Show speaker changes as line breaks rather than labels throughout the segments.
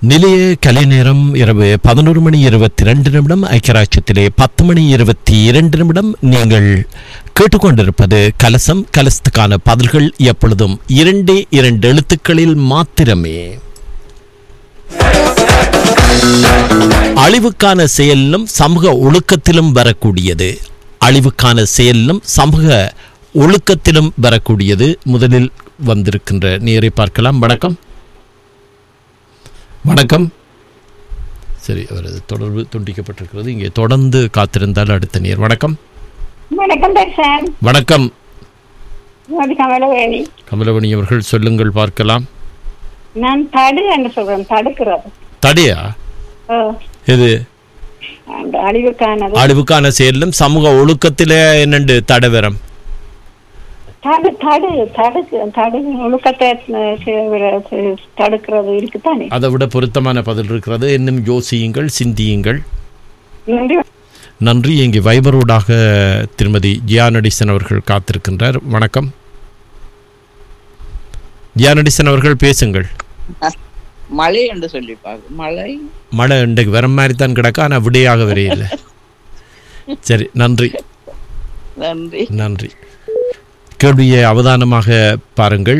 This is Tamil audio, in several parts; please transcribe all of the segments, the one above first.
நிலைய கலை நேரம் இரவு பதினோரு மணி இருபத்தி ரெண்டு நிமிடம் ஐக்கியராட்சியத்திலே பத்து மணி இருபத்தி இரண்டு நிமிடம் நீங்கள் கேட்டுக்கொண்டிருப்பது கலசம் கலசத்துக்கான பதில்கள் எப்பொழுதும் இரண்டே இரண்டு எழுத்துக்களில் மாத்திரமே அழிவுக்கான செயலிலும் சமூக ஒழுக்கத்திலும் வரக்கூடியது அழிவுக்கான செயலிலும் சமூக ஒழுக்கத்திலும் வரக்கூடியது முதலில் வந்திருக்கின்ற நேரை பார்க்கலாம் வணக்கம் வணக்கம் சரி அவரது தொடர்பு துண்டிக்கப்பட்டிருக்கிறது இங்கே தொடர்ந்து காத்திருந்தால் அடுத்த நேர் வணக்கம்
வணக்கம் தர்ஷன்
வணக்கம்
அது கமலவேணி
கமலவணி அவர்கள் சொல்லுங்கள் பார்க்கலாம்
நான் தடு என்று சொல்றேன் தடுக்கிறது
தடையா
ஓ,
இது
அந்த அழிவுக்கானது
அழிவுக்கான செயலிலும் சமூக ஒழுக்கத்திலே என்னண்டு தடவரம்
தடு தடு தடுக்கு தடு ஒழுக்கத்தை அஹ், செ- விர- செ- தடுக்கிறது இருக்குதானே
அதை விட பொருத்தமான பதில் இருக்கிறது இன்னும் யோசியுங்கள் சிந்தியுங்கள்
நன்றி
நன்றி இங்கே வைபரோடாக திருமதி ஜியானடிசன் அவர்கள் காத்திருக்கின்றார் வணக்கம் ஜியானடிசன் அவர்கள் பேசுங்கள்
மழை என்று சொல்லி பாக்கு மழை
மழை இன்றைக்கு வர மாதிரி தான் கிடக்க ஆனால் விடையாக வரையில்லை சரி நன்றி
நன்றி
நன்றி கேள்வியை அவதானமாக பாருங்கள்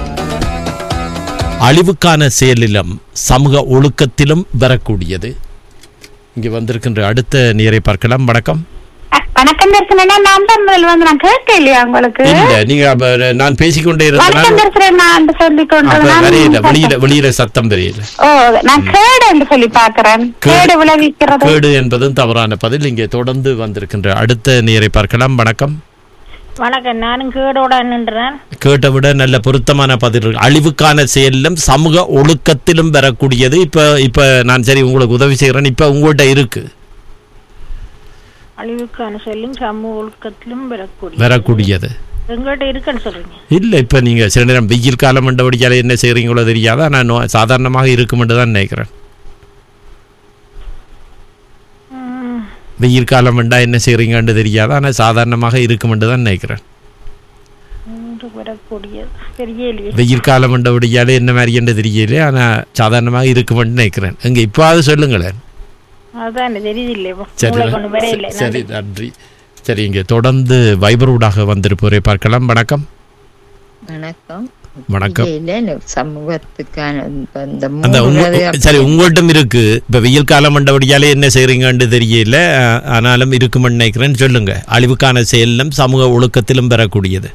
அழிவுக்கான செயலிலும் சமூக ஒழுக்கத்திலும் வரக்கூடியது இங்கே வந்திருக்கின்ற அடுத்த நீரை பார்க்கலாம் வணக்கம்
வணக்கம் தர்சனா நான் தான் முதல் வந்து நான் கேட்க இல்லையா உங்களுக்கு
இல்ல நீங்க அப்ப நான் பேசிக்கொண்டே
வணக்கம்
இருந்தேன்
தர்சனா நான் சொல்லி கொண்டு
அப்ப
நான்
வரையில வெளியில வெளியில சத்தம் தெரியல
ஓ நான் கேடு என்று சொல்லி பாக்குறேன்
கேடு.
கேடு விளைவிக்கிறது
கேடு என்பதும் தவறான பதில் இங்கே தொடர்ந்து வந்திருக்கின்ற அடுத்த நீரை பார்க்கலாம் வணக்கம்
வணக்கம் நானும் கேடோட நின்றேன்
கேட்ட விட நல்ல பொருத்தமான பதில் இருக்கு. அழிவுக்கான செயலிலும் சமூக ஒழுக்கத்திலும் வரக்கூடியது இப்ப இப்ப நான் சரி உங்களுக்கு உதவி செய்யறேன் இப்ப உங்கள்கிட்ட இருக்கு
அழிவுக்கான சொல்லும் சமூக ஒழுக்கத்திலும் வரக்கூடிய
வரக்கூடியது
எங்கள்கிட்ட இருக்குன்னு சொல்றீங்க
இல்ல இப்ப நீங்க சில நேரம் வெயில் காலம் மண்டபடியால என்ன செய்றீங்களோ தெரியாதா நான் நோ- சாதாரணமாக இருக்குமென்று தான் நினைக்கிறேன்
ம்,
வெயில் காலம் வேண்டா என்ன செய்றீங்கன்னு தெரியாதா ஆனால் சாதாரணமாக இருக்குமென்று தான் நினைக்கிறேன்
இன்று வரக்கூடியது தெரியலையே
வெயில் காலம் மண்டபடியாலே என்ன மாதிரி என்று தெரியல ஆனால் சாதாரணமாக இருக்குமென்று நினைக்கிறேன் அங்கே இப்போது சொல்லுங்களேன்
அதான் தெரியுதில்லை
சரி
மூளை கொண்டு வரையில
சரி நன்றி சரி இங்கே தொடர்ந்து வைபரூடாக வந்திருப்போரை பார்க்கலாம் வணக்கம்
வணக்கம்
வணக்கம்
இல்ல, இல்ல, சமூகத்துக்கான இந்த- இந்த
அந்த உங்க
மூணு
சரி உங்கள்கிட்ட இருக்கு இப்போ வெயில் காலம் மண்டபடியாலே என்ன செய்றீங்கன்னு தெரியல அஹ், ஆனாலும் இருக்குமென்னு நினைக்கிறேன்னு சொல்லுங்க அழிவுக்கான செயலிலும் சமூக ஒழுக்கத்திலும் பெறக்கூடியது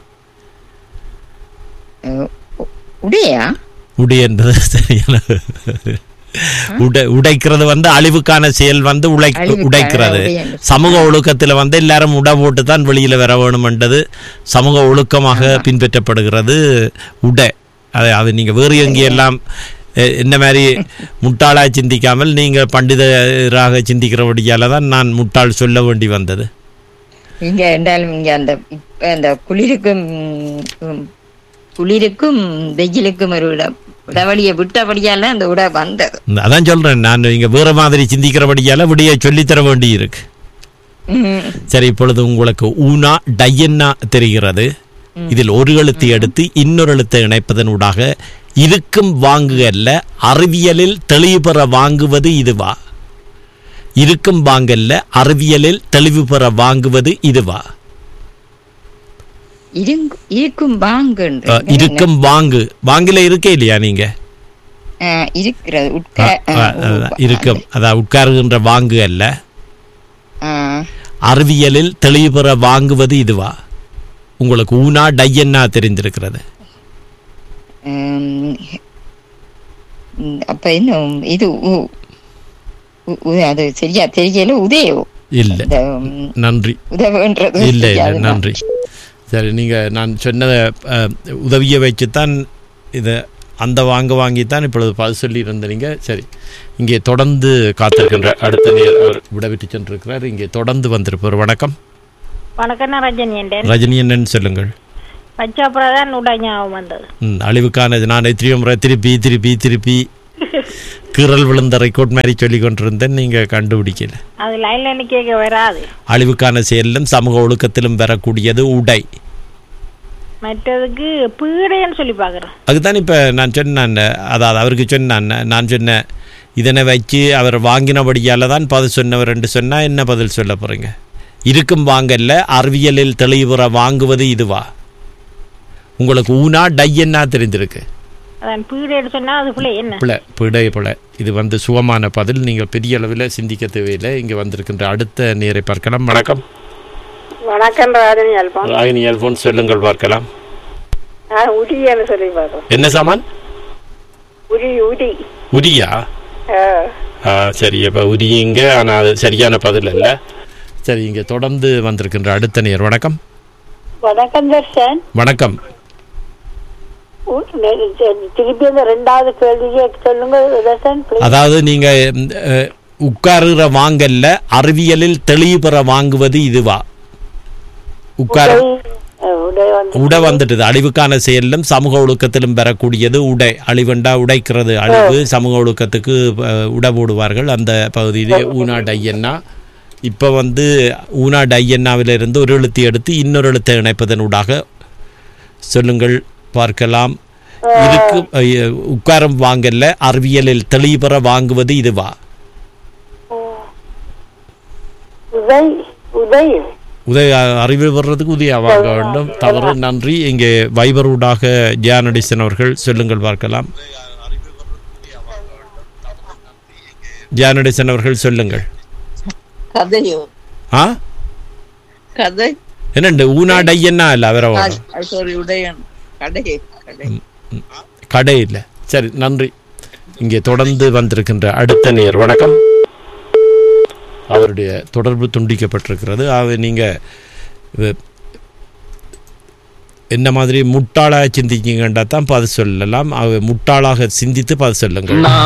அஹ், உ- உடையா
உடை என்பது சரியான உடை உடைக்கிறது வந்து அழிவுக்கான செயல் வந்து உழை
அழிவுக்கான
உடைக்கிறது
உடை என்று
சமூக ஒழுக்கத்தில் வந்து எல்லாரும் உடை போட்டு தான் வெளியில் வர வேணுமென்றது சமூக ஒழுக்கமாக பின்பற்றப்படுகிறது உடை அது அது நீங்கள் வேறு எங்கேயெல்லாம் எ- என்ன மாதிரி முட்டாளாக சிந்திக்காமல் நீங்கள் பண்டிதராக சிந்திக்கிறபடியால் தான் நான் முட்டாள் சொல்ல வேண்டி வந்தது
இங்க என்றாலும் இங்க அந்த இப்ப அந்த குளிருக்கும் உம், குளிருக்கும் வெயிலுக்கும் ஒரு இடம் இடவழியை விட்டபடியால அந்த உடை வந்தது
அதான் சொல்கிறேன் நான் இங்கே வேறு மாதிரி சிந்திக்கிறபடியால் விடிய சொல்லித்தர வேண்டி இருக்கு
உம்,
சரி இப்பொழுது உங்களுக்கு ஊனா டையன்னா தெரிகிறது இதில் ஒரு எழுத்தை எடுத்து இன்னொரு எழுத்தை இணைப்பதனூடாக இருக்கும் வாங்குகல்ல அறிவியலில் தெளிவு பெற வாங்குவது இதுவா இருக்கும் வாங்கல்ல அறிவியலில் தெளிவு பெற வாங்குவது இதுவா
இருங்கு- இருக்கும் வாங்குன்ற
அஹ், இருக்கும் வாங்கு வாங்கில இருக்கே இல்லையா நீங்க
அஹ், இருக்கிறது உட்கா
அஹ், அஹ், அதான், இருக்கும் அதான் உட்காருகின்ற வாங்கு அல்ல
அஹ்,
அறிவியலில் தெளிவு பெற வாங்குவது இதுவா உங்களுக்கு ஊனா டையன்னா தெரிந்திருக்கிறது
உம், உம், அப்ப இன்னும் இது உ- உ- உ- அது சரியா தெரியல உதய
இல்லை
இந்த உம்,
நன்றி
உதவுன்றது
இல்லை இல்லை
தெரியாது.
நன்றி சரி நீங்கள் நான் சொன்னதை அஹ், உதவியை வச்சுத்தான் இதை அந்த வாங்க வாங்கித்தான் இப்பொழுது பதில் சொல்லி இருந்தீங்க சரி இங்கே தொடர்ந்து காத்திருக்கின்ற அடுத்த நேர் அவர் விடவிட்டு சென்றிருக்கிறார் இங்கே தொடர்ந்து வந்திருப்பார் வணக்கம்
வணக்கம் நான் ரஜினி என்றேன்
ரஜினி என்னன்னு சொல்லுங்கள்
பச்சாப்புறம் தான் உடை ஞாபகம் வந்தது
ம், அழிவுக்கான இது நான் எத்தனையோ முறை திருப்பி திருப்பி திருப்பி கீறல் விழுந்த ரெக்கார்ட் மாதிரி சொல்லி கொண்டிருந்தேன் நீங்கள் கண்டுபிடிக்கல
அது லைன்ல கேட்க வராது
அழிவுக்கான செயலிலும் சமூக ஒழுக்கத்திலும் வரக்கூடியது உடை
மற்றதுக்கு பீடைன்னு சொல்லி பார்க்குறேன்
அதுதான் இப்போ நான் சொன்னேன் அதாவது அவருக்கு சொன்னேன் நான் சொன்னேன் இதனை வச்சு அவர் வாங்கினபடியால தான் பதில் சொன்னவர் என்று சொன்னா என்ன பதில் சொல்ல போறீங்க இருக்கும் வாங்கல்ல அறிவியலில் தெளிவுற வாங்குவது இதுவா உங்களுக்கு ஊனா டையன்னா தெரிஞ்சிருக்கு
அதான் பீரியட் சொன்னா அது பிள்ளை என்ன
பிழை பிழை பிழை இது வந்து சுகமான பதில் நீங்கள் பெரிய அளவில் சிந்திக்க தேவையில்லை இங்கே வந்திருக்கின்ற அடுத்த நேரை பார்க்கலாம் வணக்கம்
வணக்கம் ராஜினி அல்பம்
ராகினி அல்போன் சொல்லுங்கள் பார்க்கலாம்
நான் உரியன்னு சொல்லி பார்க்கறோம்
என்ன சாமான்
உரி உரி
உரியா
ஆ.
ஆ, சரி இப்போ உரியுங்க ஆனால் அது சரியான பதில் இல்லை சரி இங்கே தொடர்ந்து வந்திருக்கின்ற அடுத்த நேர் வணக்கம்
வணக்கம் தர்ஷன்
வணக்கம்
உ- நெ- தெ- திருப்பி அந்த ரெண்டாவது கேள்வியே சொல்லுங்க தர்ஷன் please.
அதாவது நீங்கள் உட்காருகிற வாங்கல்ல அறிவியலில் தெளிவு பெற வாங்குவது இதுவா உட்கார
உடை, உடை வந்து
உடை வந்துட்டது அழிவுக்கான செயலிலும் சமூக ஒழுக்கத்திலும் பெறக்கூடியது உடை அழிவண்டா உடைக்கிறது அழிவு சமூக ஒழுக்கத்துக்கு அஹ், உடை போடுவார்கள் அந்த பகுதியிலே ஊனா டையன்னா இப்போ வந்து ஊனா டையன்னாவிலிருந்து ஒரு எழுத்து எடுத்து இன்னொரு எழுத்தை இணைப்பதன் ஊடாக சொல்லுங்கள் பார்க்கலாம் இருக்கு அஹ், உட்காரம் வாங்கல்ல அறிவியலில் தெளிவுற வாங்குவது இதுவா
உதய் உதய்
உதய அறிவு வர்றதுக்கு உதயா வாங்க வேண்டும் தவறு நன்றி இங்கே வைபர் ஊடாக ஜியானடிசன் அவர்கள் சொல்லுங்கள் பார்க்கலாம் ஜியானடிசன் அவர்கள் சொல்லுங்கள்
கதையோ
ஆ
கதை
என்னண்டு ஊனா டையன்னா இல்லை அவரை
சாரி உடையன் கடை கடை
கடை இல்லை சரி நன்றி இங்கே தொடர்ந்து வந்திருக்கின்ற அடுத்த நேர் வணக்கம் அவருடைய தொடர்பு துண்டிக்கப்பட்டிருக்கிறது ஆக நீங்கள் என்ன மாதிரி முட்டாளாக சிந்திக்கிங்கன்றா தான் பதில் சொல்லலாம் அவ முட்டாளாக சிந்தித்து பதில் சொல்லுங்கள்